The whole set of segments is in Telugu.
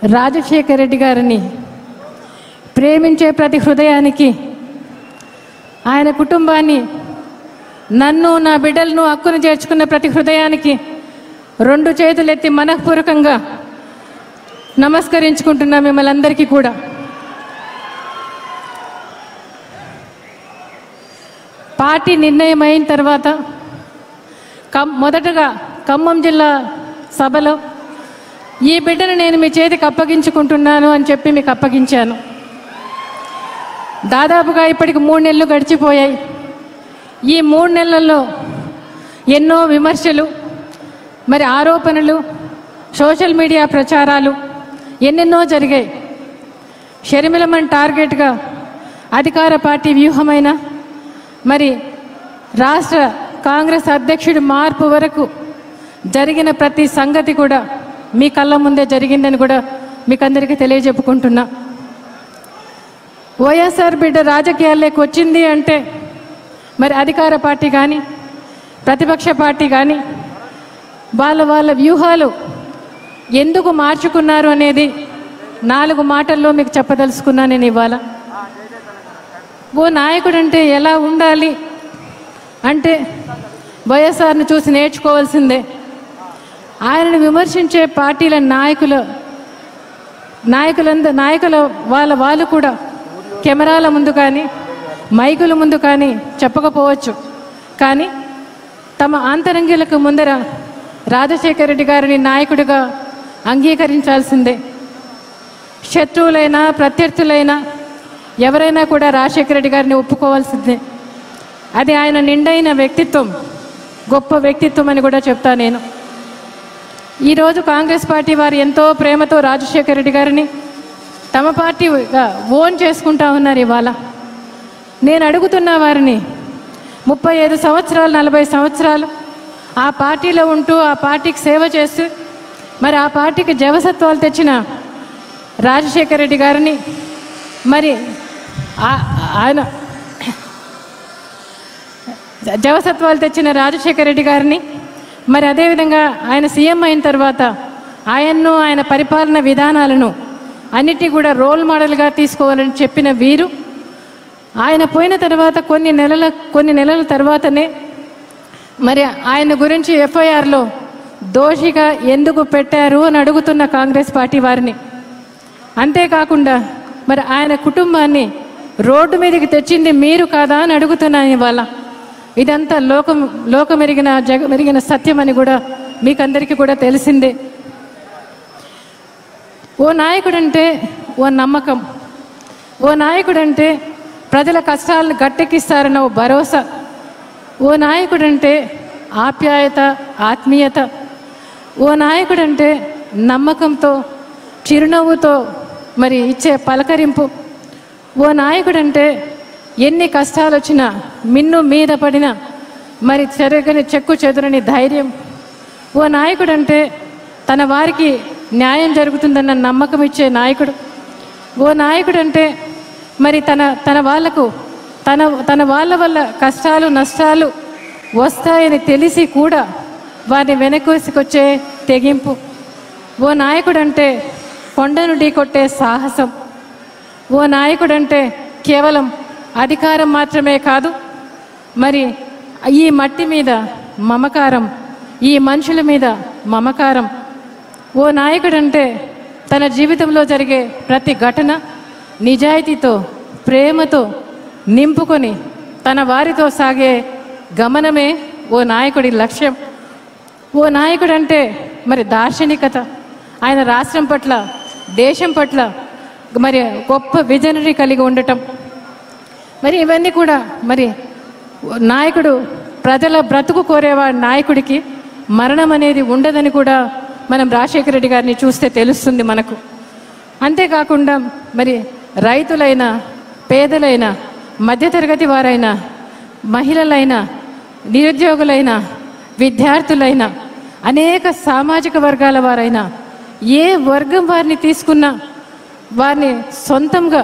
రాజశేఖర రెడ్డి గారిని ప్రేమించే ప్రతి హృదయానికి ఆయన కుటుంబాన్ని నన్ను నా బిడ్డలను హక్కును చేర్చుకున్న ప్రతి హృదయానికి రెండు చేతులెత్తి మనఃపూర్వకంగా నమస్కరించుకుంటున్నా మిమ్మల్ని అందరికీ కూడా పార్టీ నిర్ణయం అయిన తర్వాత కం మొదటగా ఖమ్మం జిల్లా సభలో ఈ బిడ్డను నేను మీ చేతికి అప్పగించుకుంటున్నాను అని చెప్పి మీకు అప్పగించాను దాదాపుగా ఇప్పటికి మూడు నెలలు గడిచిపోయాయి ఈ మూడు నెలల్లో ఎన్నో విమర్శలు మరి ఆరోపణలు సోషల్ మీడియా ప్రచారాలు ఎన్నెన్నో జరిగాయి షర్మిలమన్ టార్గెట్గా అధికార పార్టీ వ్యూహమైన మరి రాష్ట్ర కాంగ్రెస్ అధ్యక్షుడి మార్పు వరకు జరిగిన ప్రతి సంగతి కూడా మీ కళ్ళ ముందే జరిగిందని కూడా మీకు అందరికీ తెలియజెప్పుకుంటున్నా వైఎస్ఆర్ బిడ్డ రాజకీయాల్లోకి వచ్చింది అంటే మరి అధికార పార్టీ కానీ ప్రతిపక్ష పార్టీ కానీ వాళ్ళ వాళ్ళ వ్యూహాలు ఎందుకు మార్చుకున్నారు అనేది నాలుగు మాటల్లో మీకు చెప్పదలుచుకున్నా నేను ఇవాళ ఓ నాయకుడు అంటే ఎలా ఉండాలి అంటే వైఎస్ఆర్ను చూసి నేర్చుకోవాల్సిందే ఆయనను విమర్శించే పార్టీల నాయకులు నాయకులంద నాయకుల వాళ్ళ వాళ్ళు కూడా కెమెరాల ముందు కానీ మైకుల ముందు కానీ చెప్పకపోవచ్చు కానీ తమ ఆంతరంగిలకు ముందర రాజశేఖర రెడ్డి గారిని నాయకుడిగా అంగీకరించాల్సిందే శత్రువులైనా ప్రత్యర్థులైనా ఎవరైనా కూడా రాజశేఖర రెడ్డి గారిని ఒప్పుకోవాల్సిందే అది ఆయన నిండైన వ్యక్తిత్వం గొప్ప వ్యక్తిత్వం అని కూడా చెప్తా నేను ఈరోజు కాంగ్రెస్ పార్టీ వారు ఎంతో ప్రేమతో రాజశేఖర రెడ్డి గారిని తమ పార్టీగా ఓన్ చేసుకుంటా ఉన్నారు ఇవాళ నేను అడుగుతున్న వారిని ముప్పై ఐదు సంవత్సరాలు నలభై సంవత్సరాలు ఆ పార్టీలో ఉంటూ ఆ పార్టీకి సేవ చేస్తూ మరి ఆ పార్టీకి జవసత్వాలు తెచ్చిన రాజశేఖర రెడ్డి గారిని మరి ఆ- ఆయన జవసత్వాలు తెచ్చిన రాజశేఖర రెడ్డి గారిని మరి అదేవిధంగా ఆయన సీఎం అయిన తర్వాత ఆయన్ను ఆయన పరిపాలన విధానాలను అన్నిటినీ కూడా రోల్ మోడల్గా తీసుకోవాలని చెప్పిన వీరు ఆయన పోయిన తర్వాత కొన్ని నెలల కొన్ని నెలల తర్వాతనే మరి ఆయన గురించి ఎఫ్ఐఆర్లో దోషిగా ఎందుకు పెట్టారు అని అడుగుతున్న కాంగ్రెస్ పార్టీ వారిని అంతేకాకుండా మరి ఆయన కుటుంబాన్ని రోడ్డు మీదకి తెచ్చింది మీరు కాదా అని అడుగుతున్నాను ఇవాళ ఇదంతా లోకం లోకమెరిగిన జగమెరిగిన సత్యం అని కూడా మీకందరికీ కూడా తెలిసిందే ఓ నాయకుడంటే ఓ నమ్మకం ఓ నాయకుడంటే ప్రజల కష్టాలను గట్టెక్కిస్తారన్న ఓ భరోసా ఓ నాయకుడంటే ఆప్యాయత ఆత్మీయత ఓ నాయకుడంటే నమ్మకంతో చిరునవ్వుతో మరి ఇచ్చే పలకరింపు ఓ నాయకుడంటే ఎన్ని కష్టాలు వచ్చినా మిన్ను మీద పడిన మరి చెరగని చెక్కు చెదురని ధైర్యం ఓ నాయకుడంటే తన వారికి న్యాయం జరుగుతుందన్న నమ్మకం ఇచ్చే నాయకుడు ఓ నాయకుడంటే మరి తన తన వాళ్లకు తన తన వాళ్ళ వల్ల కష్టాలు నష్టాలు వస్తాయని తెలిసి కూడా వారిని వెనకేసుకొచ్చే తెగింపు ఓ నాయకుడంటే కొండను ఢీకొట్టే సాహసం ఓ నాయకుడంటే కేవలం అధికారం మాత్రమే కాదు మరి ఈ మట్టి మీద మమకారం ఈ మనుషుల మీద మమకారం ఓ నాయకుడంటే తన జీవితంలో జరిగే ప్రతి ఘటన నిజాయితీతో ప్రేమతో నింపుకొని తన వారితో సాగే గమనమే ఓ నాయకుడి లక్ష్యం ఓ నాయకుడంటే మరి దార్శనికత ఆయన రాష్ట్రం పట్ల దేశం పట్ల మరి గొప్ప విజనరీ కలిగి ఉండటం మరి ఇవన్నీ కూడా మరి నాయకుడు ప్రజల బ్రతుకు కోరేవాడి నాయకుడికి మరణం అనేది ఉండదని కూడా మనం రాజశేఖర రెడ్డి గారిని చూస్తే తెలుస్తుంది మనకు అంతేకాకుండా మరి రైతులైనా పేదలైన మధ్యతరగతి వారైనా మహిళలైనా నిరుద్యోగులైన విద్యార్థులైన అనేక సామాజిక వర్గాల వారైనా ఏ వర్గం వారిని తీసుకున్నా వారిని సొంతంగా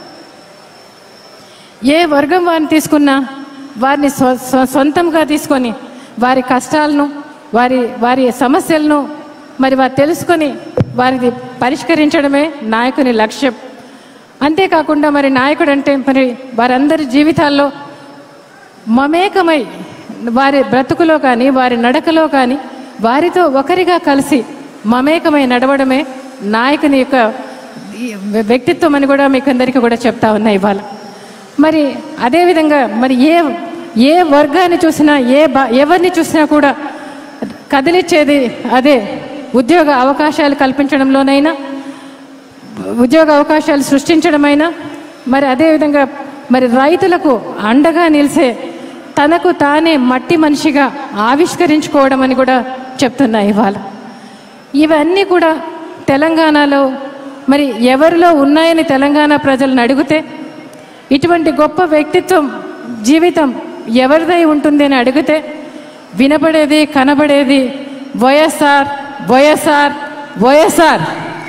ఏ వర్గం వారిని తీసుకున్నా వారిని స్వ- స్వ- సొంతంగా తీసుకొని వారి కష్టాలను వారి వారి సమస్యలను మరి వారు తెలుసుకొని వారిది పరిష్కరించడమే నాయకుని లక్ష్యం అంతేకాకుండా మరి నాయకుడు అంటే మరి వారందరి జీవితాల్లో మమేకమై వారి బ్రతుకులో కానీ వారి నడకలో కానీ వారితో ఒకరిగా కలిసి మమేకమై నడవడమే నాయకుని యొక్క ఈ వ్యక్తిత్వం అని కూడా మీకు అందరికీ కూడా చెప్తా ఉన్నా ఇవాళ మరి అదేవిధంగా మరి ఏ ఏ వర్గాన్ని చూసినా ఏ బా ఎవరిని చూసినా కూడా కదిలిచ్చేది అదే ఉద్యోగ అవకాశాలు కల్పించడంలోనైనా ఉద్యోగ అవకాశాలు సృష్టించడమైనా మరి అదేవిధంగా మరి రైతులకు అండగా నిలిసే తనకు తానే మట్టి మనిషిగా ఆవిష్కరించుకోవడం అని కూడా చెప్తున్నా ఇవాళ ఇవన్నీ కూడా తెలంగాణలో మరి ఎవరిలో ఉన్నాయని తెలంగాణ ప్రజలను అడిగితే ఇటువంటి గొప్ప వ్యక్తిత్వం జీవితం ఎవరిదై ఉంటుంది అని అడిగితే వినపడేది కనబడేది వైఎస్ఆర్ వైఎస్ఆర్ వైఎస్ఆర్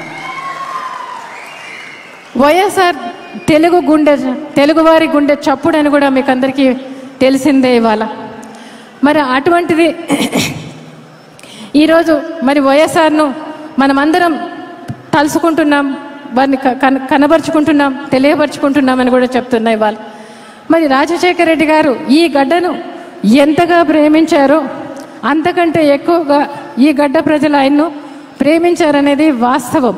వైఎస్ఆర్ తెలుగు గుండె తెలుగువారి గుండె చప్పుడు అని కూడా మీకు అందరికీ తెలిసిందే ఇవాళ మరి అటువంటిది ఈరోజు మరి వైఎస్ఆర్ను మనమందరం తలుసుకుంటున్నాం వారిని క- కన కనబరుచుకుంటున్నాం తెలియపరుచుకుంటున్నాం అని కూడా చెప్తున్నా ఇవాళ మరి రాజశేఖర రెడ్డి గారు ఈ గడ్డను ఎంతగా ప్రేమించారో అంతకంటే ఎక్కువగా ఈ గడ్డ ప్రజలు ఆయన్ను ప్రేమించారనేది వాస్తవం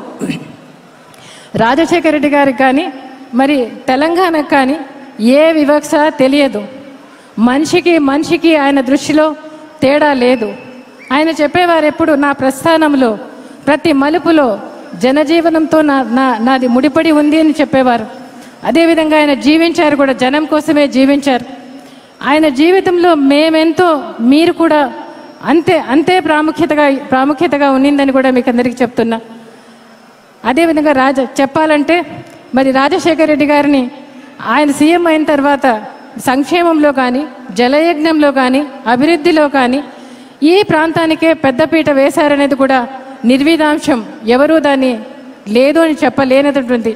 రాజశేఖర రెడ్డి గారికి కానీ మరి తెలంగాణకు కానీ ఏ వివక్ష తెలియదు మనిషికి మనిషికి ఆయన దృష్టిలో తేడా లేదు ఆయన చెప్పేవారు ఎప్పుడు నా ప్రస్థానంలో ప్రతి మలుపులో జనజీవనంతో నా నా నాది ముడిపడి ఉంది అని చెప్పేవారు అదేవిధంగా ఆయన జీవించారు కూడా జనం కోసమే జీవించారు ఆయన జీవితంలో మేమెంతో మీరు కూడా అంతే అంతే ప్రాముఖ్యతగా ప్రాముఖ్యతగా ఉన్నిందని కూడా మీకు అందరికీ చెప్తున్నా అదేవిధంగా రాజ చెప్పాలంటే మరి రాజశేఖర రెడ్డి గారిని ఆయన సీఎం అయిన తర్వాత సంక్షేమంలో కానీ జలయజ్ఞంలో కానీ అభివృద్ధిలో కానీ ఈ ప్రాంతానికే పెద్దపీట వేశారనేది కూడా నిర్విధాంశం ఎవరూ దాన్ని లేదు అని చెప్పలేనటువంటి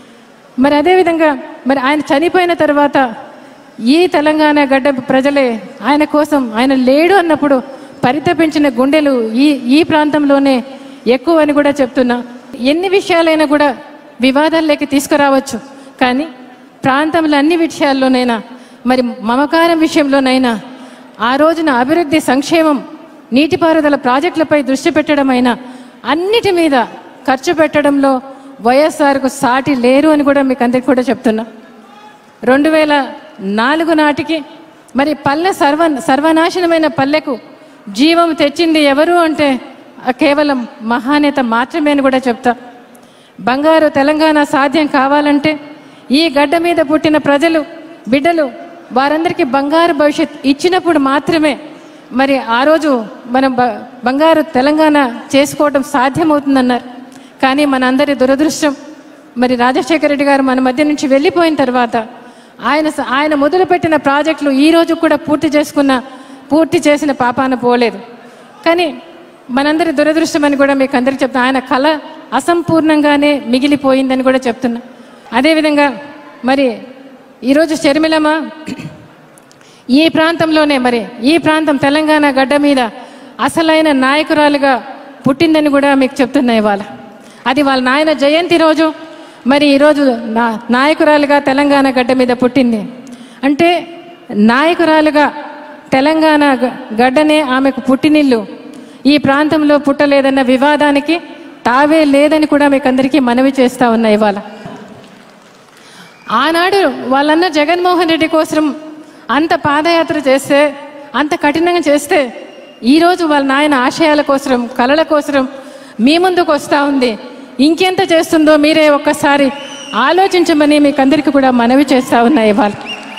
మరి అదేవిధంగా మరి ఆయన చనిపోయిన తర్వాత ఈ తెలంగాణ గడ్డ ప్రజలే ఆయన కోసం ఆయన లేడు అన్నప్పుడు పరితపించిన గుండెలు ఈ ఈ ప్రాంతంలోనే ఎక్కువ అని కూడా చెప్తున్నా ఎన్ని విషయాలైనా కూడా వివాదాల్లోకి తీసుకురావచ్చు కానీ ప్రాంతంలో అన్ని విషయాల్లోనైనా మరి మమకారం విషయంలోనైనా ఆ రోజున అభివృద్ధి సంక్షేమం నీటిపారుదల ప్రాజెక్టులపై దృష్టి పెట్టడమైనా అన్నిటి మీద ఖర్చు పెట్టడంలో వైఎస్ఆర్కు సాటి లేరు అని కూడా మీకు అందరికీ కూడా చెప్తున్నా రెండు వేల నాలుగు నాటికి మరి పల్లె సర్వ సర్వనాశనమైన పల్లెకు జీవం తెచ్చింది ఎవరు అంటే ఆ కేవలం మహానేత మాత్రమే అని కూడా చెప్తా బంగారు తెలంగాణ సాధ్యం కావాలంటే ఈ గడ్డ మీద పుట్టిన ప్రజలు బిడ్డలు వారందరికీ బంగారు భవిష్యత్ ఇచ్చినప్పుడు మాత్రమే మరి ఆ రోజు మనం బ- బంగారు తెలంగాణ చేసుకోవడం సాధ్యమవుతుందన్నారు కానీ మనందరి దురదృష్టం మరి రాజశేఖర రెడ్డి గారు మన మధ్య నుంచి వెళ్ళిపోయిన తర్వాత ఆయన స- ఆయన మొదలుపెట్టిన ప్రాజెక్టులు ఈ రోజు కూడా పూర్తి చేసుకున్న పూర్తి చేసిన పాపాన పోలేదు కానీ మనందరి దురదృష్టం అని కూడా మీకు అందరికీ చెప్తున్నా ఆయన కళ అసంపూర్ణంగానే మిగిలిపోయిందని కూడా చెప్తున్నా అదేవిధంగా మరి ఈరోజు షర్మిలమ్మ ఈ ప్రాంతంలోనే మరి ఈ ప్రాంతం తెలంగాణ గడ్డ మీద అసలైన నాయకురాలుగా పుట్టిందని కూడా మీకు చెప్తున్నా ఇవాళ అది వాళ్ళ నాయన జయంతి రోజు మరి ఈరోజు నా నాయకురాలుగా తెలంగాణ గడ్డ మీద పుట్టింది అంటే నాయకురాలుగా తెలంగాణ గ- గడ్డనే ఆమెకు పుట్టినిల్లు ఈ ప్రాంతంలో పుట్టలేదన్న వివాదానికి తావే లేదని కూడా మీకు అందరికీ మనవి చేస్తా ఉన్నా ఇవాళ ఆనాడు వాళ్ళన్న జగన్మోహన్ రెడ్డి కోసం అంత పాదయాత్ర చేస్తే అంత కఠినంగా చేస్తే ఈరోజు వాళ్ళ నాయన ఆశయాల కోసం కళల కోసం మీ ముందుకు వస్తూ ఉంది ఇంకెంత చేస్తుందో మీరే ఒక్కసారి ఆలోచించమని మీకు అందరికీ కూడా మనవి చేస్తా ఉన్నా ఇవాళ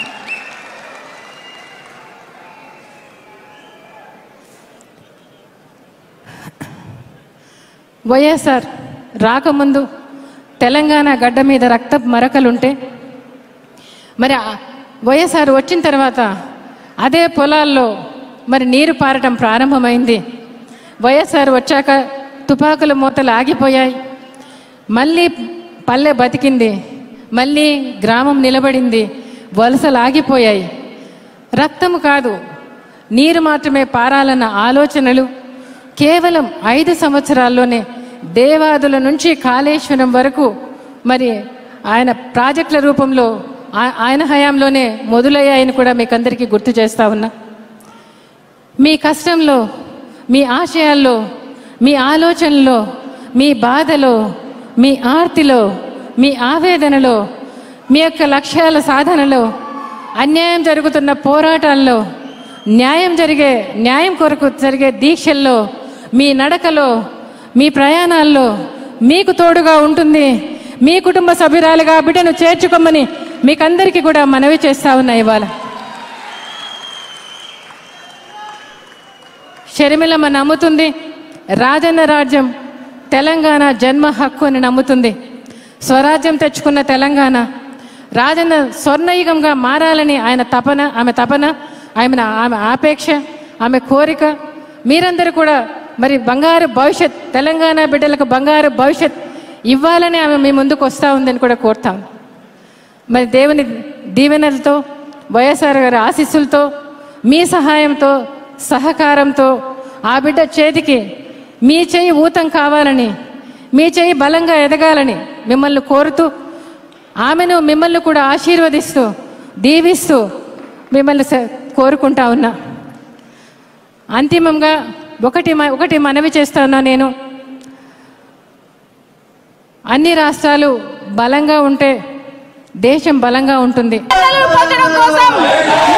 వైఎస్ఆర్ రాకముందు తెలంగాణ గడ్డ మీద రక్త మరకలుంటే మరి ఆ వైఎస్ఆర్ వచ్చిన తర్వాత అదే పొలాల్లో మరి నీరు పారటం ప్రారంభమైంది వైఎస్ఆర్ వచ్చాక తుపాకుల మూతలు ఆగిపోయాయి మళ్ళీ పల్లె బతికింది మళ్ళీ గ్రామం నిలబడింది వలసలు ఆగిపోయాయి రక్తము కాదు నీరు మాత్రమే పారాలన్న ఆలోచనలు కేవలం ఐదు సంవత్సరాల్లోనే దేవాదుల నుంచి కాళేశ్వరం వరకు మరి ఆయన ప్రాజెక్టుల రూపంలో ఆ- ఆయన హయాంలోనే మొదలయ్యాయని కూడా మీకు అందరికీ గుర్తు చేస్తా ఉన్నా మీ కష్టంలో మీ ఆశయాల్లో మీ ఆలోచనలో మీ బాధలో మీ ఆర్తిలో మీ ఆవేదనలో మీ యొక్క లక్ష్యాల సాధనలో అన్యాయం జరుగుతున్న పోరాటాల్లో న్యాయం జరిగే న్యాయం కొరకు జరిగే దీక్షల్లో మీ నడకలో మీ ప్రయాణాల్లో మీకు తోడుగా ఉంటుంది మీ కుటుంబ సభ్యురాలుగా బిడ్డను చేర్చుకోమని మీకందరికీ కూడా మనవి చేస్తా ఉన్నా ఇవాళ షర్మిలమ్మ నమ్ముతుంది రాజన్న రాజ్యం తెలంగాణ జన్మ హక్కు అని నమ్ముతుంది స్వరాజ్యం తెచ్చుకున్న తెలంగాణ రాజన్న స్వర్ణయుగంగా మారాలని ఆయన తపన ఆమె తపన ఆమె ఆమె ఆపేక్ష ఆమె కోరిక మీరందరూ కూడా మరి బంగారు భవిష్యత్ తెలంగాణ బిడ్డలకు బంగారు భవిష్యత్ ఇవ్వాలని ఆమె మీ ముందుకు వస్తూ ఉందని కూడా కోరుతాం మరి దేవుని దీవెనలతో వైఎస్ఆర్ గారి ఆశీస్సులతో మీ సహాయంతో సహకారంతో ఆ బిడ్డ చేతికి మీ చెయ్యి ఊతం కావాలని మీ చెయ్యి బలంగా ఎదగాలని మిమ్మల్ని కోరుతూ ఆమెను మిమ్మల్ని కూడా ఆశీర్వదిస్తూ దీవిస్తూ మిమ్మల్ని స- కోరుకుంటా ఉన్నా అంతిమంగా ఒకటి మ- ఒకటి మనవి చేస్తున్నా నేను అన్ని రాష్ట్రాలు బలంగా ఉంటే దేశం బలంగా ఉంటుంది పిల్లలను పొందడం కోసం